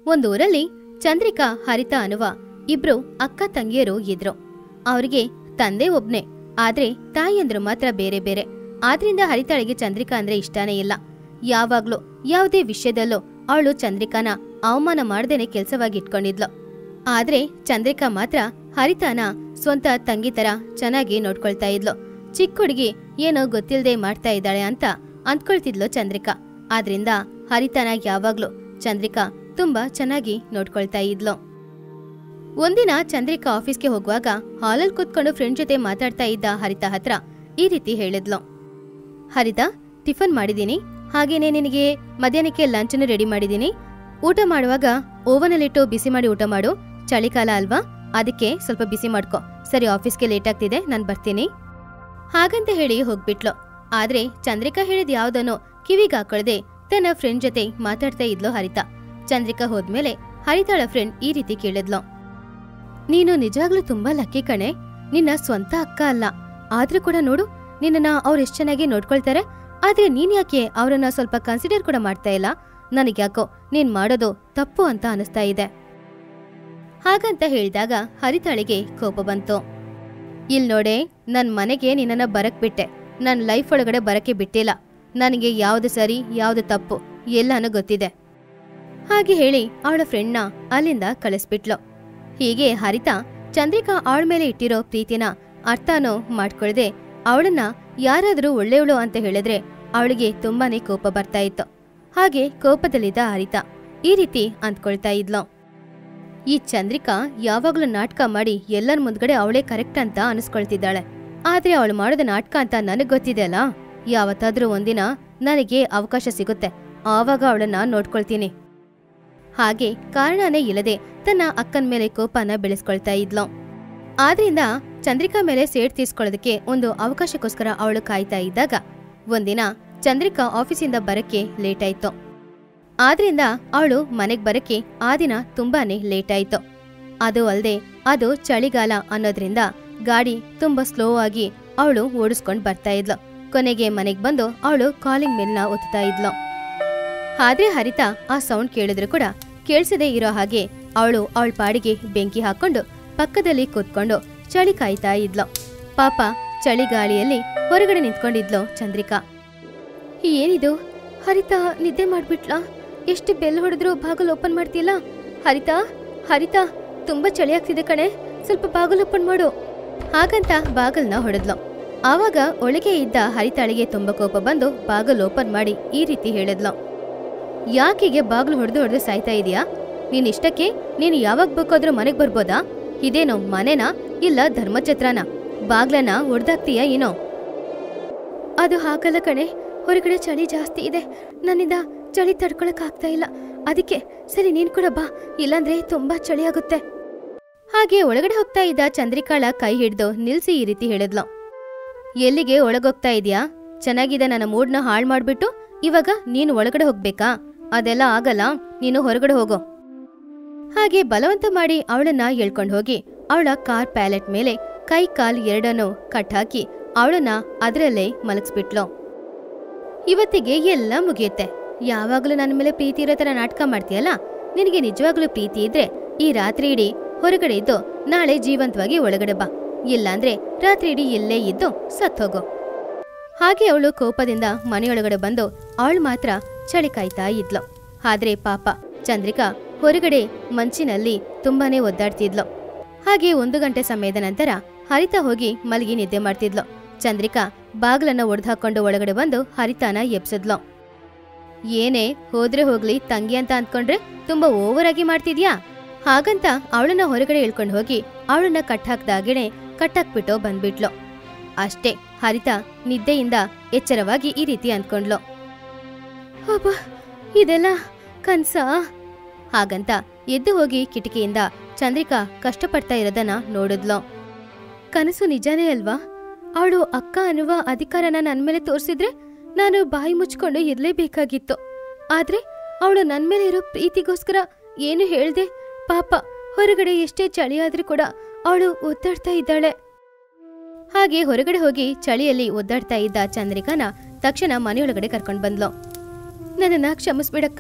ಒಂದೂರಲ್ಲಿ ಚಂದ್ರಿಕಾ ಹರಿತಾ ಅನ್ನುವ ಇಬ್ರು ಅಕ್ಕ ತಂಗಿಯರು ಇದ್ರು ಅವ್ರಿಗೆ ತಂದೆ ಒಬ್ನೇ ಆದ್ರೆ ತಾಯಿಯಂದ್ರು ಮಾತ್ರ ಬೇರೆ ಬೇರೆ ಆದ್ರಿಂದ ಹರಿತಾಳಿಗೆ ಚಂದ್ರಿಕಾ ಅಂದ್ರೆ ಇಷ್ಟಾನೇ ಇಲ್ಲ ಯಾವಾಗ್ಲೂ ಯಾವುದೇ ವಿಷಯದಲ್ಲೂ ಅವಳು ಚಂದ್ರಿಕಾನ ಅವಮಾನ ಮಾಡ್ದೇನೆ ಕೆಲ್ಸವಾಗಿ ಇಟ್ಕೊಂಡಿದ್ಲು ಆದ್ರೆ ಚಂದ್ರಿಕಾ ಮಾತ್ರ ಹರಿತಾನ ಸ್ವಂತ ತಂಗಿ ತರ ಚೆನ್ನಾಗಿ ನೋಡ್ಕೊಳ್ತಾ ಇದ್ಲು ಚಿಕ್ಕ ಹುಡುಗಿ ಏನೋ ಗೊತ್ತಿಲ್ದೆ ಮಾಡ್ತಾ ಇದ್ದಾಳೆ ಅಂತ ಅಂದ್ಕೊಳ್ತಿದ್ಲು ಚಂದ್ರಿಕಾ ಆದ್ರಿಂದ ಹರಿತಾನ ಯಾವಾಗ್ಲೂ ಚಂದ್ರಿಕಾ ತುಂಬಾ ಚೆನ್ನಾಗಿ ನೋಡ್ಕೊಳ್ತಾ ಇದ್ಲು ಒಂದಿನ ಚಂದ್ರಿಕಾ ಆಫೀಸ್ಗೆ ಹೋಗುವಾಗ ಹಾಲಲ್ಲಿ ಕೂತ್ಕೊಂಡು ಫ್ರೆಂಡ್ ಜೊತೆ ಮಾತಾಡ್ತಾ ಇದ್ದ ಹರಿತಾ ಹತ್ರ ಈ ರೀತಿ ಹೇಳಿದ್ಲು ಹರಿತಾ ಟಿಫನ್ ಮಾಡಿದೀನಿ ಹಾಗೇನೆ ನಿನಗೆ ಮಧ್ಯಾಹ್ನಕ್ಕೆ ಲಂಚನ್ನು ರೆಡಿ ಮಾಡಿದೀನಿ ಊಟ ಮಾಡುವಾಗ ಓವನಲ್ಲಿಟ್ಟು ಬಿಸಿ ಮಾಡಿ ಊಟ ಮಾಡು ಚಳಿಕಾಲ ಅಲ್ವಾ ಅದಕ್ಕೆ ಸ್ವಲ್ಪ ಬಿಸಿ ಮಾಡ್ಕೊ ಸರಿ ಆಫೀಸ್ಗೆ ಲೇಟ್ ಆಗ್ತಿದೆ ನಾನು ಬರ್ತೀನಿ ಹಾಗಂತ ಹೇಳಿ ಹೋಗ್ಬಿಟ್ಲು ಆದ್ರೆ ಚಂದ್ರಿಕಾ ಹೇಳಿದ ಯಾವ್ದನೋ ಕಿವಿಗೆ ಹಾಕೊಳ್ದೆ ತನ್ನ ಫ್ರೆಂಡ್ ಜೊತೆ ಮಾತಾಡ್ತಾ ಇದ್ಲು ಹರಿತಾ ಚಂದ್ರಿಕಾ ಹೋದ್ಮೇಲೆ ಹರಿತಾಳ ಫ್ರೆಂಡ್ ಈ ರೀತಿ ಕೇಳಿದ್ಲು ನೀನು ನಿಜವಾಗ್ಲೂ ತುಂಬಾ ಲಕ್ಕಿ ಕಣೆ ನಿನ್ನ ಸ್ವಂತ ಅಕ್ಕ ಅಲ್ಲ ಆದ್ರೂ ಕೂಡ ನೋಡು ನಿನ್ನನ್ನ ಅವ್ರು ಎಷ್ಟ್ ಚೆನ್ನಾಗಿ ನೋಡ್ಕೊಳ್ತಾರೆ ಆದ್ರೆ ನೀನ್ ಯಾಕೆ ಅವರನ್ನ ಸ್ವಲ್ಪ ಕನ್ಸಿಡರ್ ಕೂಡ ಮಾಡ್ತಾ ಇಲ್ಲ ನನಗ್ಯಾಕೋ ನೀನ್ ಮಾಡೋದು ತಪ್ಪು ಅಂತ ಅನಿಸ್ತಾ ಇದೆ ಹಾಗಂತ ಹೇಳಿದಾಗ ಹರಿತಾಳಿಗೆ ಕೋಪ ಬಂತು ಇಲ್ ನೋಡೆ ನನ್ ಮನೆಗೆ ನಿನ್ನನ್ನ ಬರಕ್ ಬಿಟ್ಟೆ ನನ್ ಲೈಫ್ ಒಳಗಡೆ ಬರಕ್ಕೆ ಬಿಟ್ಟಿಲ್ಲ ನನಗೆ ಯಾವ್ದು ಸರಿ ಯಾವ್ದು ತಪ್ಪು ಎಲ್ಲಾನು ಗೊತ್ತಿದೆ ಹಾಗೆ ಹೇಳಿ ಅವಳ ಫ್ರೆಂಡ್ನ ಅಲ್ಲಿಂದ ಕಳಿಸ್ಬಿಟ್ಲು ಹೀಗೆ ಹರಿತಾ ಚಂದ್ರಿಕಾ ಅವಳ ಮೇಲೆ ಇಟ್ಟಿರೋ ಪ್ರೀತಿನ ಅರ್ಥನೋ ಮಾಡ್ಕೊಳ್ದೆ ಅವಳನ್ನ ಯಾರಾದ್ರೂ ಒಳ್ಳೆಯವಳು ಅಂತ ಹೇಳಿದ್ರೆ ಅವಳಿಗೆ ತುಂಬಾನೇ ಕೋಪ ಬರ್ತಾ ಇತ್ತು ಹಾಗೆ ಕೋಪದಲ್ಲಿದ್ದ ಹರಿತಾ ಈ ರೀತಿ ಅಂದ್ಕೊಳ್ತಾ ಇದ್ಲು ಈ ಚಂದ್ರಿಕಾ ಯಾವಾಗ್ಲೂ ನಾಟಕ ಮಾಡಿ ಎಲ್ಲರ ಮುಂದ್ಗಡೆ ಅವಳೇ ಕರೆಕ್ಟ್ ಅಂತ ಅನಿಸ್ಕೊಳ್ತಿದ್ದಾಳೆ ಆದ್ರೆ ಅವಳು ಮಾಡೋದ ನಾಟಕ ಅಂತ ನನಗ್ ಗೊತ್ತಿದೆ ಅಲ್ಲ ಯಾವತ್ತಾದ್ರೂ ಒಂದಿನ ನನಗೆ ಅವಕಾಶ ಸಿಗುತ್ತೆ ಆವಾಗ ಅವಳನ್ನ ನೋಡ್ಕೊಳ್ತೀನಿ ಹಾಗೆ ಕಾರಣನೇ ಇಲ್ಲದೆ ತನ್ನ ಅಕ್ಕನ ಮೇಲೆ ಕೋಪನ ಬೆಳೆಸ್ಕೊಳ್ತಾ ಇದ್ಲು ಆದ್ರಿಂದ ಚಂದ್ರಿಕಾ ಮೇಲೆ ಸೇಡ್ ತೀರ್ಸ್ಕೊಳ್ಳೋದಕ್ಕೆ ಒಂದು ಅವಕಾಶಕ್ಕೋಸ್ಕರ ಅವಳು ಕಾಯ್ತಾ ಇದ್ದಾಗ ಒಂದಿನ ಚಂದ್ರಿಕಾ ಆಫೀಸಿಂದ ಬರಕ್ಕೆ ಲೇಟ್ ಆಯ್ತು ಆದ್ರಿಂದ ಅವಳು ಮನೆಗ್ ಬರಕ್ಕೆ ಆ ದಿನ ತುಂಬಾನೇ ಲೇಟ್ ಆಯ್ತು ಅದು ಅಲ್ದೆ ಅದು ಚಳಿಗಾಲ ಅನ್ನೋದ್ರಿಂದ ಗಾಡಿ ತುಂಬಾ ಸ್ಲೋ ಆಗಿ ಅವಳು ಓಡಿಸ್ಕೊಂಡ್ ಬರ್ತಾ ಇದ್ಲು ಕೊನೆಗೆ ಮನೆಗ್ ಬಂದು ಅವಳು ಕಾಲಿಂಗ್ ಮೇಲ್ನ ಒತ್ತಾ ಇದ್ಲು ಆದ್ರೆ ಹರಿತಾ ಆ ಸೌಂಡ್ ಕೇಳಿದ್ರು ಕೂಡ ಕೇಳಿಸದೇ ಇರೋ ಹಾಗೆ ಅವಳು ಅವಳ ಪಾಡಿಗೆ ಬೆಂಕಿ ಹಾಕೊಂಡು ಪಕ್ಕದಲ್ಲಿ ಕೂತ್ಕೊಂಡು ಚಳಿ ಕಾಯ್ತಾ ಇದ್ಲು ಪಾಪ ಚಳಿಗಾಳಿಯಲ್ಲಿ ಹೊರಗಡೆ ನಿಂತ್ಕೊಂಡಿದ್ಲು ಚಂದ್ರಿಕಾ ಏನಿದು ಹರಿತಾ ನಿದ್ದೆ ಮಾಡ್ಬಿಟ್ಲಾ ಎಷ್ಟು ಬೆಲ್ ಹೊಡೆದ್ರು ಬಾಗಲ್ ಓಪನ್ ಮಾಡ್ತಿಲ್ಲ ಹರಿತಾ ಹರಿತಾ ತುಂಬಾ ಚಳಿ ಆಗ್ತಿದೆ ಕಣೆ ಸ್ವಲ್ಪ ಬಾಗಲ್ ಓಪನ್ ಮಾಡು ಹಾಗಂತ ಬಾಗಲ್ನ ಹೊಡೆದ್ಲು ಆವಾಗ ಒಳಗೆ ಇದ್ದ ಹರಿತಾಳಿಗೆ ತುಂಬಾ ಕೋಪ ಬಂದು ಬಾಗಲ್ ಓಪನ್ ಮಾಡಿ ಈ ರೀತಿ ಹೇಳಿದ್ಲು ಯಾಕಿಗೆ ಬಾಗ್ಲು ಹೊಡೆದು ಹೊಡೆದು ಸಾಯ್ತಾ ಇದೀಯಾ ನೀನ್ ಇಷ್ಟಕ್ಕೆ ನೀನು ಯಾವಾಗ ಬೇಕಾದ್ರೂ ಮನೆಗ್ ಬರ್ಬೋದಾ ಇದೇನೋ ಮನೆನಾ ಇಲ್ಲ ಧರ್ಮಛತ್ರನ ಬಾಗ್ಲನ ಹೊಡ್ದಾಕ್ತೀಯಾ ಏನೋ ಅದು ಹಾಗಲ್ಲ ಕಣೆ ಹೊರಗಡೆ ಚಳಿ ಜಾಸ್ತಿ ಇದೆ ನನ್ನಿಂದ ಚಳಿ ತಡ್ಕೊಳಕ್ ಆಗ್ತಾ ಇಲ್ಲ ಅದಕ್ಕೆ ಸರಿ ನೀನ್ ಕೂಡ ಬಾ ಇಲ್ಲಾಂದ್ರೆ ತುಂಬಾ ಚಳಿ ಆಗುತ್ತೆ ಹಾಗೆ ಒಳಗಡೆ ಹೋಗ್ತಾ ಇದ್ದ ಚಂದ್ರಿಕಾಳ ಕೈ ಹಿಡ್ದು ನಿಲ್ಸಿ ಈ ರೀತಿ ಹೇಳಿದ್ಲು ಎಲ್ಲಿಗೆ ಒಳಗೋಗ್ತಾ ಇದೀಯಾ ಚೆನ್ನಾಗಿದೆ ನನ್ನ ಮೂಡ್ನ ಹಾಳ್ ಮಾಡ್ಬಿಟ್ಟು ಇವಾಗ ನೀನು ಒಳಗಡೆ ಹೋಗ್ಬೇಕಾ ಅದೆಲ್ಲ ಆಗಲ್ಲ ನೀನು ಹೊರಗಡೆ ಹೋಗೋ ಹಾಗೆ ಬಲವಂತ ಮಾಡಿ ಅವಳನ್ನ ಎಳ್ಕೊಂಡು ಹೋಗಿ ಅವಳ ಕಾರ್ ಪ್ಯಾಲೆಟ್ ಮೇಲೆ ಕೈ ಕಾಲ್ ಎರಡನ್ನೂ ಕಟ್ ಹಾಕಿ ಅವಳನ್ನ ಅದರಲ್ಲೇ ಮಲಗಿಸ್ಬಿಟ್ಲು ಇವತ್ತಿಗೆ ಎಲ್ಲ ಮುಗಿಯುತ್ತೆ ಯಾವಾಗಲೂ ನನ್ನ ಮೇಲೆ ಪ್ರೀತಿ ಇರೋ ತರ ನಾಟಕ ಮಾಡ್ತೀಯಲ್ಲ ನಿನಗೆ ನಿಜವಾಗ್ಲೂ ಪ್ರೀತಿ ಇದ್ರೆ ಈ ರಾತ್ರಿ ಇಡೀ ಹೊರಗಡೆ ಇದ್ದು ನಾಳೆ ಜೀವಂತವಾಗಿ ಒಳಗಡೆ ಬಾ ಇಲ್ಲಾಂದ್ರೆ ರಾತ್ರಿ ಇಡೀ ಇಲ್ಲೇ ಇದ್ದು ಸತ್ತೋಗು ಹಾಗೆ ಅವಳು ಕೋಪದಿಂದ ಮನೆಯೊಳಗಡೆ ಬಂದು ಅವಳು ಮಾತ್ರ ಚಳಿ ಕಾಯ್ತಾ ಇದ್ಲು ಆದ್ರೆ ಪಾಪ ಚಂದ್ರಿಕಾ ಹೊರಗಡೆ ಮಂಚಿನಲ್ಲಿ ತುಂಬಾನೇ ಒದ್ದಾಡ್ತಿದ್ಲು ಹಾಗೆ ಒಂದು ಗಂಟೆ ಸಮಯದ ನಂತರ ಹರಿತಾ ಹೋಗಿ ಮಲಗಿ ನಿದ್ದೆ ಮಾಡ್ತಿದ್ಲು ಚಂದ್ರಿಕಾ ಬಾಗ್ಲನ್ನ ಒಡೆದಾಕೊಂಡು ಒಳಗಡೆ ಬಂದು ಹರಿತಾನ ಎಬ್ಸಿದ್ಲು ಏನೇ ಹೋದ್ರೆ ಹೋಗ್ಲಿ ತಂಗಿ ಅಂತ ಅಂದ್ಕೊಂಡ್ರೆ ತುಂಬಾ ಓವರ್ ಆಗಿ ಮಾಡ್ತಿದ್ಯಾ ಹಾಗಂತ ಅವಳನ್ನ ಹೊರಗಡೆ ಇಳ್ಕೊಂಡು ಹೋಗಿ ಅವಳನ್ನ ಕಟ್ಟಾಕ್ದಾಗೆನೆ ಕಟ್ಟಾಕ್ಬಿಟ್ಟು ಬಂದ್ಬಿಟ್ಲು ಅಷ್ಟೇ ಹರಿತಾ ನಿದ್ದೆಯಿಂದ ಎಚ್ಚರವಾಗಿ ಈ ರೀತಿ ಅಂದ್ಕೊಂಡ್ಲು ಅಬ್ಬ ಇದೆಲ್ಲ ಕನ್ಸಾ ಹಾಗಂತ ಎದ್ದು ಹೋಗಿ ಕಿಟಕಿಯಿಂದ ಚಂದ್ರಿಕಾ ಕಷ್ಟಪಡ್ತಾ ಇರೋದನ್ನ ನೋಡಿದ್ಲು ಕನಸು ನಿಜಾನೇ ಅಲ್ವಾ ಅವಳು ಅಕ್ಕ ಅನ್ನುವ ಅಧಿಕಾರನ ನನ್ ಮೇಲೆ ತೋರಿಸಿದ್ರೆ ನಾನು ಬಾಯಿ ಮುಚ್ಕೊಂಡು ಇರ್ಲೇಬೇಕಾಗಿತ್ತು ಆದ್ರೆ ಅವಳು ನನ್ ಮೇಲೆ ಇರೋ ಪ್ರೀತಿಗೋಸ್ಕರ ಏನು ಹೇಳ್ದೆ ಪಾಪ ಹೊರಗಡೆ ಎಷ್ಟೇ ಚಳಿ ಆದ್ರೂ ಕೂಡ ಅವಳು ಒದ್ದಾಡ್ತಾ ಇದ್ದಾಳೆ ಹಾಗೆ ಹೊರಗಡೆ ಹೋಗಿ ಚಳಿಯಲ್ಲಿ ಒದ್ದಾಡ್ತಾ ಇದ್ದ ಚಂದ್ರಿಕಾನ ತಕ್ಷಣ ಮನೆಯೊಳಗಡೆ ಕರ್ಕೊಂಡ್ ಬಂದ್ಲು ನನ್ನನ್ನ ಕ್ಷಮಿಸ್ಬಿಡಕ್ಕ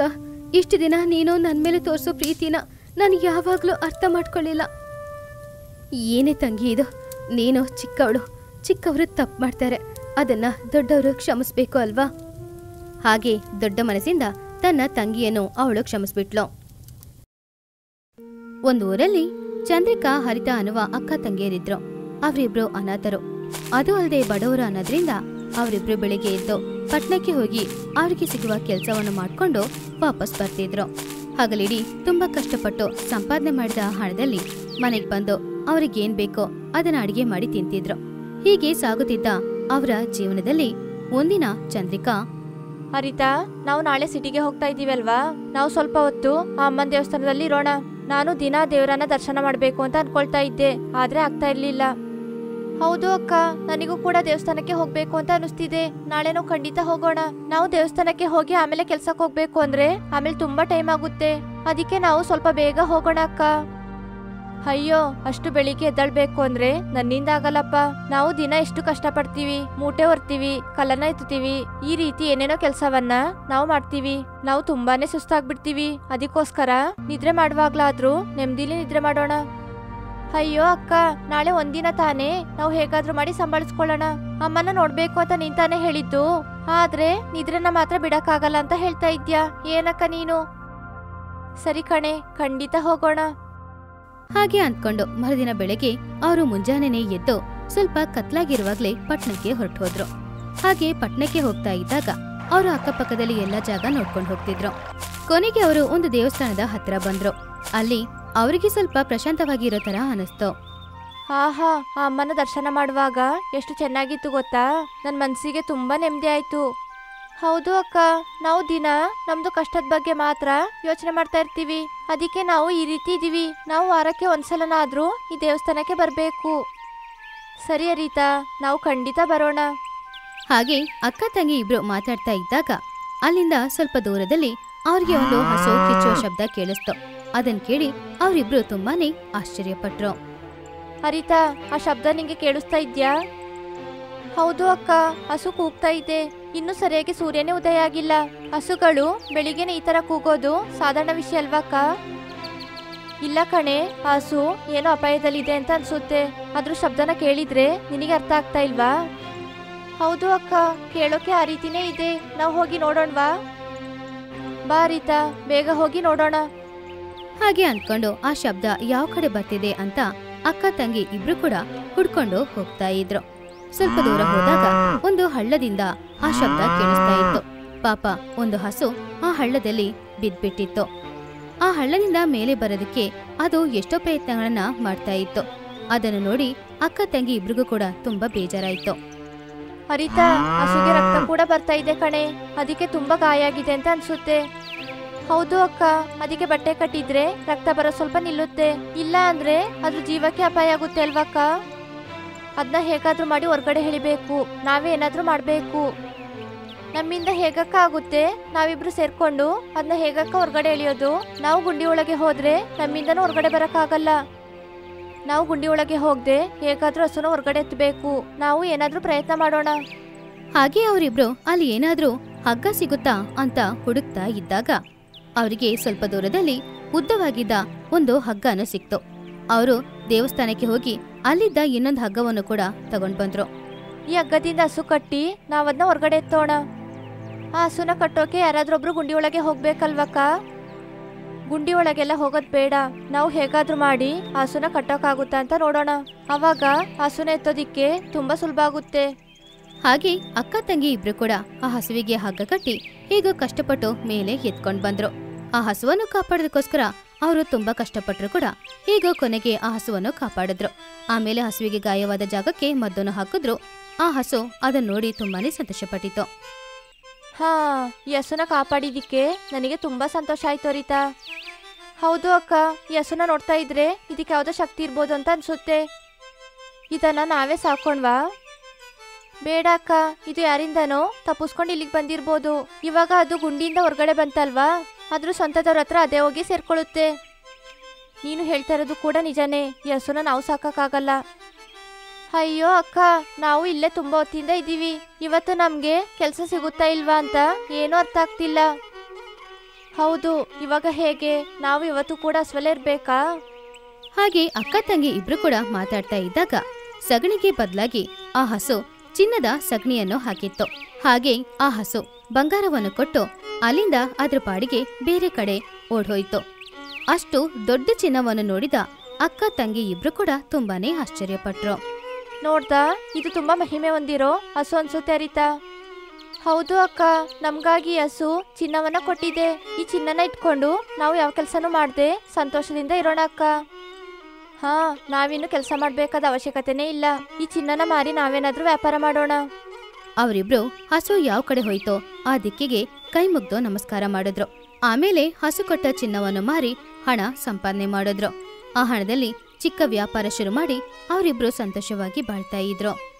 ಇಷ್ಟು ದಿನ ನೀನು ನನ್ನ ಮೇಲೆ ತೋರಿಸೋ ಪ್ರೀತಿನ ನಾನು ಯಾವಾಗಲೂ ಅರ್ಥ ಮಾಡ್ಕೊಳ್ಳಿಲ್ಲ ಏನೇ ತಂಗಿ ಇದು ನೀನು ಚಿಕ್ಕವಳು ಚಿಕ್ಕವರು ತಪ್ಪು ಮಾಡ್ತಾರೆ ಅದನ್ನ ದೊಡ್ಡವರು ಕ್ಷಮಿಸ್ಬೇಕು ಅಲ್ವಾ ಹಾಗೆ ದೊಡ್ಡ ಮನಸ್ಸಿಂದ ತನ್ನ ತಂಗಿಯನ್ನು ಅವಳು ಕ್ಷಮಿಸ್ಬಿಟ್ಲು ಒಂದು ಊರಲ್ಲಿ ಚಂದ್ರಿಕಾ ಹರಿತ ಅನ್ನುವ ಅಕ್ಕ ತಂಗಿಯರಿದ್ರು ಅವರಿಬ್ರು ಅನಾಥರು ಅದು ಅಲ್ಲದೆ ಬಡವರು ಅನ್ನೋದ್ರಿಂದ ಅವರಿಬ್ರು ಬೆಳಿಗ್ಗೆ ಎದ್ದು ಪಟ್ನಕ್ಕೆ ಹೋಗಿ ಅವರಿಗೆ ಸಿಗುವ ಕೆಲಸವನ್ನು ಮಾಡ್ಕೊಂಡು ವಾಪಸ್ ಬರ್ತಿದ್ರು ಹಗಲಿಡೀ ತುಂಬಾ ಕಷ್ಟಪಟ್ಟು ಸಂಪಾದನೆ ಮಾಡಿದ ಹಣದಲ್ಲಿ ಮನೆಗೆ ಬಂದು ಅವ್ರಿಗೇನ್ ಬೇಕೋ ಅದನ್ನ ಅಡಿಗೆ ಮಾಡಿ ತಿಂತಿದ್ರು ಹೀಗೆ ಸಾಗುತ್ತಿದ್ದ ಅವರ ಜೀವನದಲ್ಲಿ ಒಂದಿನ ಚಂದ್ರಿಕಾ ಹರಿತಾ ನಾವು ನಾಳೆ ಸಿಟಿಗೆ ಹೋಗ್ತಾ ಇದೀವಲ್ವಾ ನಾವು ಸ್ವಲ್ಪ ಹೊತ್ತು ಆ ಅಮ್ಮನ ದೇವಸ್ಥಾನದಲ್ಲಿ ಇರೋಣ ನಾನು ದಿನ ದೇವರನ್ನ ದರ್ಶನ ಮಾಡ್ಬೇಕು ಅಂತ ಅನ್ಕೊಳ್ತಾ ಇದ್ದೆ ಆದ್ರೆ ಆಗ್ತಾ ಇರ್ಲಿಲ್ಲ ಹೌದು ಅಕ್ಕ ನನಗೂ ಕೂಡ ದೇವಸ್ಥಾನಕ್ಕೆ ಹೋಗ್ಬೇಕು ಅಂತ ಅನಿಸ್ತಿದೆ ನಾಳೆ ನಾವು ಖಂಡಿತ ಹೋಗೋಣ ನಾವು ದೇವಸ್ಥಾನಕ್ಕೆ ಹೋಗಿ ಆಮೇಲೆ ಕೆಲ್ಸಕ್ಕೆ ಹೋಗ್ಬೇಕು ಅಂದ್ರೆ ಆಮೇಲೆ ತುಂಬಾ ಟೈಮ್ ಆಗುತ್ತೆ ಅದಕ್ಕೆ ನಾವು ಸ್ವಲ್ಪ ಬೇಗ ಹೋಗೋಣ ಅಕ್ಕ ಅಯ್ಯೋ ಅಷ್ಟು ಬೆಳಿಗ್ಗೆ ಎದ್ದಳ್ಬೇಕು ಅಂದ್ರೆ ನನ್ನಿಂದ ಆಗಲ್ಲಪ್ಪ ನಾವು ದಿನ ಎಷ್ಟು ಕಷ್ಟಪಡ್ತೀವಿ ಮೂಟೆ ಹೊರ್ತೀವಿ ಕಲ್ಲನ್ನ ಎತ್ತುತ್ತೀವಿ ಈ ರೀತಿ ಏನೇನೋ ಕೆಲಸವನ್ನ ನಾವು ಮಾಡ್ತೀವಿ ನಾವು ತುಂಬಾನೇ ಸುಸ್ತಾಗ್ಬಿಡ್ತೀವಿ ಅದಕ್ಕೋಸ್ಕರ ನಿದ್ರೆ ಮಾಡುವಾಗ್ಲಾದ್ರೂ ನೆಮ್ಮದಿಲಿ ನಿದ್ರೆ ಮಾಡೋಣ ಅಯ್ಯೋ ಅಕ್ಕ ನಾಳೆ ಒಂದಿನ ತಾನೇ ನಾವು ಹೇಗಾದ್ರೂ ಮಾಡಿ ಸಂಭಾಳಿಸ್ಕೊಳ್ಳೋಣ ಅಮ್ಮನ ನೋಡ್ಬೇಕು ಅಂತ ನೀನ್ ತಾನೇ ಹೇಳಿದ್ದು ಆದ್ರೆ ನಿದ್ರೆನ ಮಾತ್ರ ಬಿಡಕ್ಕಾಗಲ್ಲ ಅಂತ ಹೇಳ್ತಾ ಇದ್ಯಾ ಏನಕ್ಕ ನೀನು ಸರಿ ಕಣೆ ಖಂಡಿತ ಹೋಗೋಣ ಹಾಗೆ ಅಂದ್ಕೊಂಡು ಮರುದಿನ ಬೆಳಗ್ಗೆ ಅವರು ಮುಂಜಾನೆನೆ ಎದ್ದು ಸ್ವಲ್ಪ ಕತ್ಲಾಗಿರುವಾಗ್ಲೇ ಪಟ್ನಕ್ಕೆ ಹೊರಟು ಹೋದ್ರು ಹಾಗೆ ಪಟ್ನಕ್ಕೆ ಹೋಗ್ತಾ ಇದ್ದಾಗ ಅವರು ಅಕ್ಕಪಕ್ಕದಲ್ಲಿ ಎಲ್ಲ ಜಾಗ ನೋಡ್ಕೊಂಡು ಹೋಗ್ತಿದ್ರು ಕೊನೆಗೆ ಅವರು ಒಂದು ದೇವಸ್ಥಾನದ ಹತ್ರ ಬಂದ್ರು ಅಲ್ಲಿ ಅವರಿಗೆ ಸ್ವಲ್ಪ ಪ್ರಶಾಂತವಾಗಿರೋ ತರ ಅನಿಸ್ತು ಆಹಾ ಆ ಅಮ್ಮನ ದರ್ಶನ ಮಾಡುವಾಗ ಎಷ್ಟು ಚೆನ್ನಾಗಿತ್ತು ಗೊತ್ತಾ ನನ್ನ ಮನಸ್ಸಿಗೆ ತುಂಬಾ ನೆಮ್ಮದಿ ಆಯ್ತು ಹೌದು ಅಕ್ಕ ನಾವು ದಿನ ನಮ್ದು ಕಷ್ಟದ ಬಗ್ಗೆ ಮಾತ್ರ ಯೋಚನೆ ಮಾಡ್ತಾ ಇರ್ತೀವಿ ಅದಕ್ಕೆ ನಾವು ಈ ರೀತಿ ಇದೀವಿ ನಾವು ವಾರಕ್ಕೆ ಒಂದ್ಸಲನಾದ್ರೂ ಈ ದೇವಸ್ಥಾನಕ್ಕೆ ಬರಬೇಕು ಸರಿ ಅರೀತಾ ನಾವು ಖಂಡಿತ ಬರೋಣ ಹಾಗೆ ಅಕ್ಕ ತಂಗಿ ಇಬ್ರು ಮಾತಾಡ್ತಾ ಇದ್ದಾಗ ಅಲ್ಲಿಂದ ಸ್ವಲ್ಪ ದೂರದಲ್ಲಿ ಅವ್ರಿಗೆ ಒಂದು ಹಸು ಕಿಚ್ಚುವ ಶಬ್ದ ಕೇಳಿಸ್ತು ಅದನ್ ಕೇಳಿ ಅವರಿಬ್ರು ತುಂಬಾನೇ ಆಶ್ಚರ್ಯಪಟ್ರು ಹರಿತಾ ಆ ಶಬ್ದ ನಿಂಗೆ ಕೇಳಿಸ್ತಾ ಇದ್ಯಾ ಹೌದು ಅಕ್ಕ ಹಸು ಕೂಗ್ತಾ ಇದೆ ಇನ್ನು ಸರಿಯಾಗಿ ಸೂರ್ಯನೇ ಉದಯ ಆಗಿಲ್ಲ ಹಸುಗಳು ಬೆಳಿಗ್ಗೆನೆ ಈ ತರ ಕೂಗೋದು ಸಾಧಾರಣ ವಿಷಯ ಅಲ್ವಾ ಅಕ್ಕ ಇಲ್ಲ ಕಣೆ ಆ ಹಸು ಏನೋ ಅಪಾಯದಲ್ಲಿದೆ ಅಂತ ಅನ್ಸುತ್ತೆ ಅದ್ರ ಶಬ್ದನ ಕೇಳಿದ್ರೆ ನಿನಗೆ ಅರ್ಥ ಆಗ್ತಾ ಇಲ್ವಾ ಹೌದು ಅಕ್ಕ ಕೇಳೋಕೆ ಆ ರೀತಿನೇ ಇದೆ ನಾವು ಹೋಗಿ ನೋಡೋಣವಾ ಬಾ ರೀತಾ ಬೇಗ ಹೋಗಿ ನೋಡೋಣ ಹಾಗೆ ಅಂದ್ಕೊಂಡು ಆ ಶಬ್ದ ಯಾವ ಕಡೆ ಬರ್ತಿದೆ ಅಂತ ಅಕ್ಕ ತಂಗಿ ಇಬ್ರು ಕೂಡ ಹುಡ್ಕೊಂಡು ಹೋಗ್ತಾ ಇದ್ರು ಸ್ವಲ್ಪ ದೂರ ಹೋದಾಗ ಒಂದು ಹಳ್ಳದಿಂದ ಆ ಶಬ್ದ ಕೇಳಿಸ್ತಾ ಇತ್ತು ಪಾಪ ಒಂದು ಹಸು ಆ ಹಳ್ಳದಲ್ಲಿ ಬಿದ್ಬಿಟ್ಟಿತ್ತು ಆ ಹಳ್ಳದಿಂದ ಮೇಲೆ ಬರೋದಕ್ಕೆ ಅದು ಎಷ್ಟೋ ಪ್ರಯತ್ನಗಳನ್ನ ಮಾಡ್ತಾ ಇತ್ತು ಅದನ್ನು ನೋಡಿ ಅಕ್ಕ ತಂಗಿ ಇಬ್ರಿಗೂ ಕೂಡ ತುಂಬಾ ಬೇಜಾರಾಯ್ತು ಹರಿತಾ ಹಸುಗೆ ರಕ್ತ ಕೂಡ ಬರ್ತಾ ಇದೆ ಕಣೆ ಅದಕ್ಕೆ ತುಂಬಾ ಗಾಯ ಆಗಿದೆ ಅಂತ ಅನ್ಸುತ್ತೆ ಹೌದು ಅಕ್ಕ ಅದಕ್ಕೆ ಬಟ್ಟೆ ಕಟ್ಟಿದ್ರೆ ರಕ್ತ ಬರೋ ಸ್ವಲ್ಪ ನಿಲ್ಲುತ್ತೆ ಇಲ್ಲ ಅಂದ್ರೆ ಅದ್ರ ಜೀವಕ್ಕೆ ಅಪಾಯ ಆಗುತ್ತೆ ಅಲ್ವಕ್ಕ ಅದನ್ನ ಹೇಗಾದ್ರೂ ಮಾಡಿ ಹೊರ್ಗಡೆ ಎಳಿಬೇಕು ನಾವೇ ಏನಾದ್ರೂ ಮಾಡ್ಬೇಕು ನಮ್ಮಿಂದ ಹೇಗಕ್ಕ ಆಗುತ್ತೆ ನಾವಿಬ್ರು ಸೇರ್ಕೊಂಡು ಅದನ್ನ ಹೇಗಕ್ಕ ಹೊರ್ಗಡೆ ಎಳಿಯೋದು ನಾವು ಗುಂಡಿ ಒಳಗೆ ಹೋದ್ರೆ ನಮ್ಮಿಂದನೂ ಹೊರ್ಗಡೆ ಬರಕ್ಕಾಗಲ್ಲ ನಾವು ಗುಂಡಿ ಒಳಗೆ ಹೋಗದೆ ಹೇಗಾದ್ರೂ ಹಸುನ ಹೊರ್ಗಡೆ ಎತ್ತಬೇಕು ನಾವು ಏನಾದ್ರೂ ಪ್ರಯತ್ನ ಮಾಡೋಣ ಹಾಗೆ ಅವರಿಬ್ರು ಅಲ್ಲಿ ಏನಾದ್ರೂ ಹಗ್ಗ ಸಿಗುತ್ತಾ ಅಂತ ಹುಡುಕ್ತಾ ಇದ್ದಾಗ ಅವರಿಗೆ ಸ್ವಲ್ಪ ದೂರದಲ್ಲಿ ಉದ್ದವಾಗಿದ್ದ ಒಂದು ಹಗ್ಗನು ಸಿಕ್ತು ಅವರು ದೇವಸ್ಥಾನಕ್ಕೆ ಹೋಗಿ ಅಲ್ಲಿದ್ದ ಇನ್ನೊಂದು ಹಗ್ಗವನ್ನು ಕೂಡ ತಗೊಂಡ್ ಬಂದ್ರು ಈ ಹಗ್ಗದಿಂದ ಹಸು ಕಟ್ಟಿ ನಾವದನ್ನ ಹೊರ್ಗಡೆ ಎತ್ತೋಣ ಆ ಹಸುನ ಕಟ್ಟೋಕೆ ಯಾರಾದ್ರೊಬ್ರು ಗುಂಡಿ ಒಳಗೆ ಹೋಗ್ಬೇಕಲ್ವಕ್ಕ ಗುಂಡಿ ಒಳಗೆಲ್ಲ ಹೋಗೋದ್ ಬೇಡ ನಾವು ಹೇಗಾದ್ರೂ ಮಾಡಿ ಆ ಹಸುನ ಕಟ್ಟೋಕ್ಕಾಗುತ್ತಾ ಅಂತ ನೋಡೋಣ ಅವಾಗ ಆ ಹಸುನ ಎತ್ತೋದಿಕ್ಕೆ ತುಂಬಾ ಸುಲಭ ಆಗುತ್ತೆ ಹಾಗೆ ಅಕ್ಕ ತಂಗಿ ಇಬ್ರು ಕೂಡ ಆ ಹಸುವಿಗೆ ಹಗ್ಗ ಕಟ್ಟಿ ಹೇಗೋ ಕಷ್ಟಪಟ್ಟು ಮೇಲೆ ಎತ್ಕೊಂಡ್ ಬಂದ್ರು ಆ ಹಸುವನ್ನು ಕಾಪಾಡೋದಕ್ಕೋಸ್ಕರ ಅವರು ತುಂಬಾ ಕಷ್ಟಪಟ್ರು ಕೂಡ ಹೇಗೋ ಕೊನೆಗೆ ಆ ಹಸುವನ್ನು ಕಾಪಾಡಿದ್ರು ಆಮೇಲೆ ಹಸುವಿಗೆ ಗಾಯವಾದ ಜಾಗಕ್ಕೆ ಮದ್ದನ್ನು ಹಾಕಿದ್ರು ಆ ಹಸು ಅದನ್ನ ನೋಡಿ ತುಂಬಾನೇ ಸಂತೋಷಪಟ್ಟಿತ್ತು ಹಾ ಈ ಹಸುನ ಕಾಪಾಡಿದಿಕ್ಕೆ ನನಗೆ ತುಂಬಾ ಸಂತೋಷ ಆಯ್ತು ರೀತಾ ಹೌದು ಅಕ್ಕ ಈ ಹಸುನ ನೋಡ್ತಾ ಇದ್ರೆ ಇದಕ್ಕೆ ಯಾವ್ದೋ ಶಕ್ತಿ ಇರ್ಬೋದು ಅಂತ ಅನ್ಸುತ್ತೆ ಇದನ್ನ ನಾವೇ ಸಾಕೊಂಡ್ವಾ ಬೇಡ ಅಕ್ಕ ಇದು ಯಾರಿಂದನೋ ತಪ್ಪಿಸ್ಕೊಂಡು ಇಲ್ಲಿಗೆ ಬಂದಿರ್ಬೋದು ಇವಾಗ ಅದು ಗುಂಡಿಯಿಂದ ಹೊರಗಡೆ ಬಂತಲ್ವಾ ಅದ್ರ ಸ್ವಂತದವ್ರ ಹತ್ರ ಅದೇ ಹೋಗಿ ಸೇರ್ಕೊಳ್ಳುತ್ತೆ ನೀನು ಹೇಳ್ತಾ ಇರೋದು ಕೂಡ ನಿಜನೇ ಈ ಹಸುನ ನಾವು ಸಾಕಕ್ಕಾಗಲ್ಲ ಅಯ್ಯೋ ಅಕ್ಕ ನಾವು ಇಲ್ಲೇ ತುಂಬಾ ಹೊತ್ತಿಂದ ಇದ್ದೀವಿ ಇವತ್ತು ನಮ್ಗೆ ಕೆಲಸ ಸಿಗುತ್ತಾ ಇಲ್ವಾ ಅಂತ ಏನೂ ಅರ್ಥ ಆಗ್ತಿಲ್ಲ ಹೌದು ಇವಾಗ ಹೇಗೆ ನಾವು ಇವತ್ತು ಕೂಡ ಹಸ್ವಲ್ಲೇ ಇರ್ಬೇಕಾ ಹಾಗೆ ಅಕ್ಕ ತಂಗಿ ಇಬ್ರು ಕೂಡ ಮಾತಾಡ್ತಾ ಇದ್ದಾಗ ಸಗಣಿಗೆ ಬದಲಾಗಿ ಆ ಹಸು ಚಿನ್ನದ ಸಗಣಿಯನ್ನು ಹಾಕಿತ್ತು ಹಾಗೆ ಆ ಹಸು ಬಂಗಾರವನ್ನು ಕೊಟ್ಟು ಅಲ್ಲಿಂದ ಅದ್ರ ಪಾಡಿಗೆ ಬೇರೆ ಕಡೆ ಓಡ್ಹೋಯ್ತು ಅಷ್ಟು ದೊಡ್ಡ ಚಿನ್ನವನ್ನು ನೋಡಿದ ಅಕ್ಕ ತಂಗಿ ಇಬ್ರು ಕೂಡ ತುಂಬಾನೇ ಆಶ್ಚರ್ಯಪಟ್ರು ನೋಡ್ದಾ ಇದು ತುಂಬಾ ಮಹಿಮೆ ಹೊಂದಿರೋ ಹಸು ಅನ್ಸುತ್ತೆ ರೀತಾ ಹೌದು ಅಕ್ಕ ನಮ್ಗಾಗಿ ಈ ಹಸು ಚಿನ್ನವನ್ನ ಕೊಟ್ಟಿದೆ ಈ ಚಿನ್ನನ ಇಟ್ಕೊಂಡು ನಾವು ಯಾವ ಕೆಲಸನೂ ಮಾಡದೆ ಸಂತೋಷದಿಂದ ಇರೋಣ ಅಕ್ಕ ಹಾ ನಾವಿನ್ನು ಕೆಲಸ ಮಾಡ್ಬೇಕಾದ ಅವಶ್ಯಕತೆನೇ ಇಲ್ಲ ಈ ಚಿನ್ನನ ಮಾರಿ ನಾವೇನಾದ್ರೂ ವ್ಯಾಪಾರ ಮಾಡೋಣ ಅವರಿಬ್ರು ಹಸು ಯಾವ ಕಡೆ ಹೋಯ್ತೋ ಆ ದಿಕ್ಕಿಗೆ ಕೈ ಮುಗ್ದು ನಮಸ್ಕಾರ ಮಾಡಿದ್ರು ಆಮೇಲೆ ಹಸು ಕೊಟ್ಟ ಚಿನ್ನವನ್ನು ಮಾರಿ ಹಣ ಸಂಪಾದನೆ ಮಾಡಿದ್ರು ಆ ಹಣದಲ್ಲಿ ಚಿಕ್ಕ ವ್ಯಾಪಾರ ಶುರು ಮಾಡಿ ಅವರಿಬ್ರು ಸಂತೋಷವಾಗಿ ಬಾಳ್ತಾ ಇದ್ರು